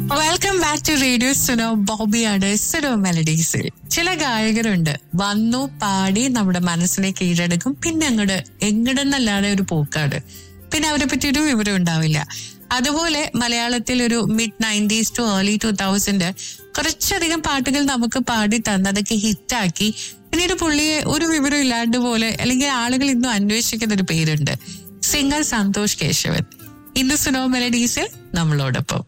Welcome back to radio Suno ബോബിയാണ് സുനോ മെലഡീസിൽ ചില ഗായകരുണ്ട് വന്നു പാടി നമ്മുടെ മനസ്സിനെ കീഴടക്കും പിന്നെ അങ്ങോട്ട് എങ്ങടെന്നല്ലാതെ ഒരു പോക്കാട് പിന്നെ അവരെ പറ്റി ഒരു വിവരം ഉണ്ടാവില്ല അതുപോലെ മലയാളത്തിൽ ഒരു mid nineties to early two thousand കുറച്ചധികം പാട്ടുകൾ നമുക്ക് പാടി തന്ന് അതൊക്കെ ഹിറ്റാക്കി പിന്നീട് പുള്ളിയെ ഒരു വിവരം ഇല്ലാണ്ട് പോലെ അല്ലെങ്കിൽ ആളുകൾ ഇന്നും അന്വേഷിക്കുന്ന ഒരു പേരുണ്ട് സിംഗർ സന്തോഷ് കേശവൻ ഇന്ന് സുനോ മെലഡീസിൽ നമ്മളോടൊപ്പം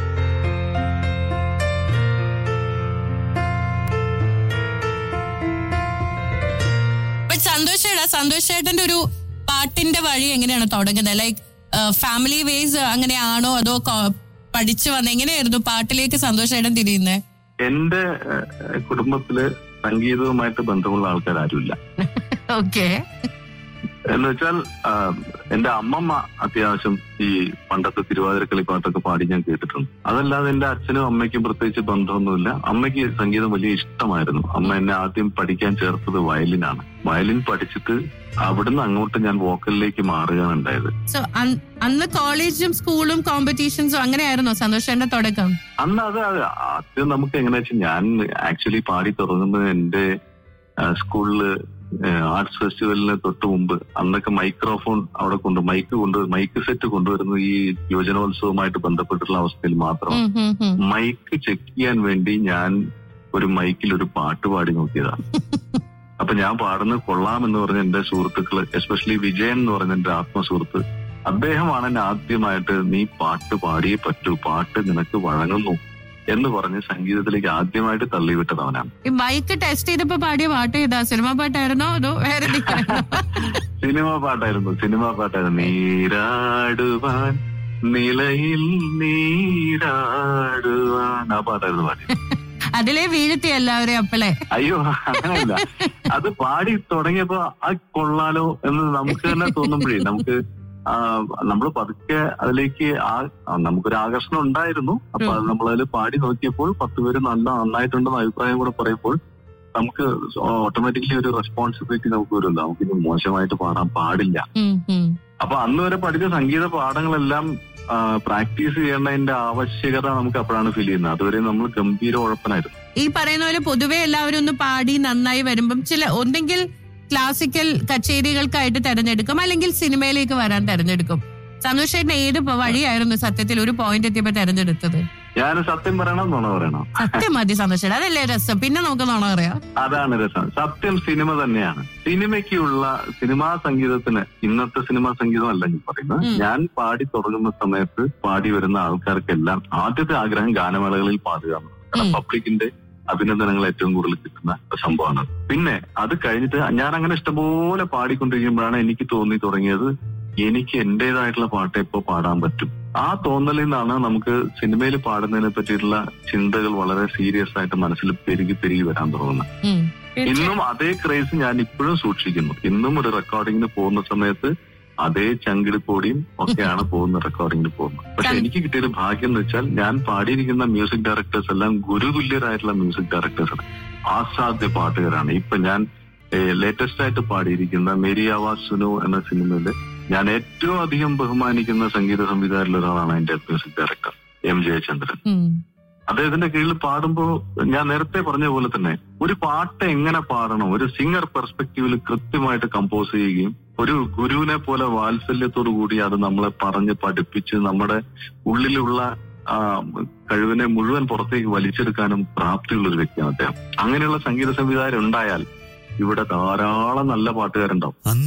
ബട്ട് സന്തോഷ് ചേട്ടാ സന്തോഷ് ചേട്ടന്റെ ഒരു പാട്ടിന്റെ വഴി എങ്ങനെയാണ് തുടങ്ങുന്നത് ലൈക്ക് ഫാമിലി വേസ് അങ്ങനെയാണോ അതോ കൊ- പഠിച്ചു വന്ന എങ്ങനെയായിരുന്നു പാട്ടിലേക്ക് സന്തോഷ് ചേട്ടൻ തിരിയുന്നത് എന്റെ ഏഹ്, കുടുംബത്തില് സംഗീതവുമായിട്ട് ബന്ധമുള്ള ആൾക്കാർ ആരുമില്ല ഓക്കെ എന്ന് വെച്ചാൽ ആ, എന്റെ അമ്മമ്മ അത്യാവശ്യം ഈ പണ്ടത്തെ തിരുവാതിരക്കളി പാട്ടൊക്കെ പാടി ഞാൻ കേട്ടിട്ടുണ്ട് അതല്ലാതെ എന്റെ അച്ഛനും അമ്മയ്ക്കും പ്രത്യേകിച്ച് ബന്ധമൊന്നുമില്ല അമ്മയ്ക്ക് സംഗീതം വലിയ ഇഷ്ടമായിരുന്നു അമ്മ എന്നെ ആദ്യം പഠിക്കാൻ ചേർത്തത് വയലിനാണ് വയലിൻ പഠിച്ചിട്ട് അവിടുന്ന് അങ്ങോട്ട് ഞാൻ വോക്കലിലേക്ക് മാറുകയാണ് ഉണ്ടായത് സോ അന്ന് കോളേജും സ്കൂളും കോമ്പറ്റീഷൻസും അങ്ങനെയായിരുന്നോ സന്തോഷ് ചേട്ടന്റെ തുടക്കം അന്ന് അത് ആദ്യം നമുക്ക് എങ്ങനെയാ വെച്ചാൽ ഞാൻ ആക്ച്വലി പാടി തുടങ്ങുന്നത് എന്റെ ആ, സ്കൂളില് ആർട്സ് ഫെസ്റ്റിവലിന് തൊട്ട് മുമ്പ് അന്നൊക്കെ മൈക്രോഫോൺ അവിടെ കൊണ്ട് മൈക്ക് കൊണ്ട് മൈക്ക് സെറ്റ് കൊണ്ടുവരുന്നത് ഈ യുവജനോത്സവമായിട്ട് ബന്ധപ്പെട്ടുള്ള അവസ്ഥയിൽ മാത്രം ഉം, ഉം, ഉം. മൈക്ക് ചെക്ക് ചെയ്യാൻ വേണ്ടി ഞാൻ ഒരു മൈക്കിൽ ഒരു പാട്ട് പാടി നോക്കിയതാണ് അപ്പൊ ഞാൻ പാടുന്നത് കൊള്ളാമെന്ന് പറഞ്ഞ എന്റെ സുഹൃത്തുക്കള് എസ്പെഷ്യലി വിജയൻ എന്ന് പറഞ്ഞ എന്റെ ആത്മസുഹൃത്ത് അദ്ദേഹമാണ് എന്നെ ആദ്യമായിട്ട് നീ പാട്ട് പാടിയേ പറ്റൂ പാട്ട് നിനക്ക് വഴങ്ങുന്നു എന്ന് പറഞ്ഞ് സംഗീതത്തിലേക്ക് ആദ്യമായിട്ട് തള്ളിവിട്ടത് അവനാണ് ഈ മൈക്ക് ടെസ്റ്റ് ചെയ്തപ്പോ പാടിയ പാട്ട് ഏതാ സിനിമ പാട്ടായിരുന്നോ അതോ വേറെ എന്തെങ്കിലും സിനിമ പാട്ടായിരുന്നു സിനിമ പാട്ടായിരുന്നു നീരാടുവാൻ നിലയിൽ നീരാടുവാൻ ആ പാട്ടായിരുന്നു പാടി അതിലെ വീഴ്ത്തി എല്ലാവരെയും അപ്പളെ അയ്യോ അങ്ങനെയല്ല അത് പാടി തുടങ്ങിയപ്പോ ആ കൊള്ളാലോ എന്ന് നമുക്ക് തന്നെ തോന്നുമ്പോഴേ നമുക്ക് നമ്മൾ പതുക്കെ അതിലേക്ക് ആ ആ, നമുക്കൊരു ആകർഷണം ഉണ്ടായിരുന്നു അപ്പൊ അത് നമ്മൾ അതിൽ പാടി നോക്കിയപ്പോൾ പത്ത് പേര് നല്ല നന്നായിട്ടുണ്ടെന്ന് അഭിപ്രായം കൂടെ പറയുമ്പോൾ നമുക്ക് ഓട്ടോമാറ്റിക്കലി ഒരു റെസ്പോൺസിബിലിറ്റി നമുക്ക് വരുമല്ലോ നമുക്ക് ഇനി മോശമായിട്ട് പാടാൻ പാടില്ല ഉം, ഉം. അപ്പൊ അന്ന് വരെ പഠിച്ച സംഗീത പാഠങ്ങളെല്ലാം പ്രാക്ടീസ് ചെയ്യേണ്ടതിന്റെ ആവശ്യകത നമുക്ക് അപ്പോഴാണ് ഫീൽ ചെയ്യുന്നത് അതുവരെ നമ്മൾ ഗംഭീര ഉഴപ്പനായിരുന്നു ഈ പറയുന്ന പോലെ പൊതുവെ എല്ലാവരും ഒന്ന് പാടി നന്നായി വരുമ്പം ചില ഒന്നെങ്കിൽ ക്ലാസിക്കൽ കച്ചേരികൾക്കായിട്ട് തെരഞ്ഞെടുക്കും അല്ലെങ്കിൽ സിനിമയിലേക്ക് വരാൻ തെരഞ്ഞെടുക്കും സന്തോഷ് ചേട്ടൻ ഏത് പ- വഴിയായിരുന്നു സത്യത്തിൽ ഒരു പോയിന്റ് എത്തിയപ്പോ തെരഞ്ഞെടുത്തത് ഞാൻ സത്യം പറയണം നുണ പറയണം സത്യം മതി സന്തോഷ് ചേട്ടൻ അതല്ലേ രസം പിന്നെ നമുക്ക് നോണ പറയാം അതാണ് രസം സത്യം സിനിമ തന്നെയാണ് സിനിമയ്ക്കുള്ള സിനിമാ സംഗീതത്തിന് ഇന്നത്തെ സിനിമാ സംഗീതമല്ല ഞാൻ പറയുന്നത് ഉം. ഞാൻ പാടി തുടങ്ങുന്ന സമയത്ത് പാടി വരുന്ന ആൾക്കാർക്കെല്ലാം ആദ്യത്തെ ആഗ്രഹം ഗാനമേളകളിൽ പാടുക എന്നുള്ളത്. കാരണം ഉം. പബ്ലിക്കിന്റെ അഭിനന്ദനങ്ങൾ ഏറ്റവും കൂടുതൽ കിട്ടുന്ന സംഭവമാണ് പിന്നെ അത് കഴിഞ്ഞിട്ട് ഞാൻ അങ്ങനെ ഇഷ്ടംപോലെ പാടിക്കൊണ്ടിരിക്കുമ്പോഴാണ് എനിക്ക് തോന്നി തുടങ്ങിയത് എനിക്ക് എന്റേതായിട്ടുള്ള പാട്ട് എപ്പോ പാടാൻ പറ്റും ആ തോന്നലിൽ നിന്നാണ് നമുക്ക് സിനിമയിൽ പാടുന്നതിനെ പറ്റിയിട്ടുള്ള ചിന്തകൾ വളരെ സീരിയസ് ആയിട്ട് മനസ്സിൽ പെരുകി പെരുകി വരാൻ തുടങ്ങുന്നത് ഉം. ഇന്നും അതേ ക്രേസ് ഞാൻ ഇപ്പോഴും സൂക്ഷിക്കുന്നു ഇന്നും ഒരു റെക്കോർഡിങ്ങിന് പോകുന്ന സമയത്ത് അതേ ചങ്കിടിപ്പോടിയും ഒക്കെയാണ് പോകുന്ന റെക്കോർഡിങ്ങിന് പോകുന്നത് പക്ഷെ കൺ- എനിക്ക് കിട്ടിയൊരു ഭാഗ്യം എന്ന് വെച്ചാൽ ഞാൻ പാടിയിരിക്കുന്ന മ്യൂസിക് ഡയറക്ടേഴ്സ് എല്ലാം ഗുരുതുല്യരായിട്ടുള്ള മ്യൂസിക് ഡയറക്ടേഴ്സ് ആണ് ആസാദ്യ പാട്ടുകാരാണ് ഇപ്പൊ ഞാൻ ലേറ്റസ്റ്റ് ആയിട്ട് പാടിയിരിക്കുന്ന മേരി ആവാസ് സുനു എന്ന സിനിമയില് ഞാൻ ഏറ്റവും അധികം ബഹുമാനിക്കുന്ന സംഗീത സംവിധായകരിൽ ഒരാളാണ് എന്റെ മ്യൂസിക് ഡയറക്ടർ എം ജയചന്ദ്രൻ ഉം. അദ്ദേഹത്തിന്റെ കീഴിൽ പാടുമ്പോൾ ഞാൻ നേരത്തെ പറഞ്ഞ പോലെ തന്നെ ഒരു പാട്ട് എങ്ങനെ പാടണം ഒരു സിംഗർ പെർസ്പെക്റ്റീവിൽ കൃത്യമായിട്ട് കമ്പോസ് ചെയ്യുകയും ഒരു ഗുരുവിനെ പോലെ വാത്സല്യത്തോടു കൂടി അത് നമ്മളെ പറഞ്ഞ് പഠിപ്പിച്ച് നമ്മുടെ ഉള്ളിലുള്ള ആ, കഴിവിനെ മുഴുവൻ പുറത്തേക്ക് വലിച്ചെടുക്കാനും പ്രാപ്തിയുള്ള ഒരു വ്യക്തിയാണ് അദ്ദേഹം അങ്ങനെയുള്ള സംഗീത സംവിധായകർ ഉണ്ടായാൽ ഇവിടെ ധാരാളം നല്ല പാട്ടുകാരുണ്ടാവും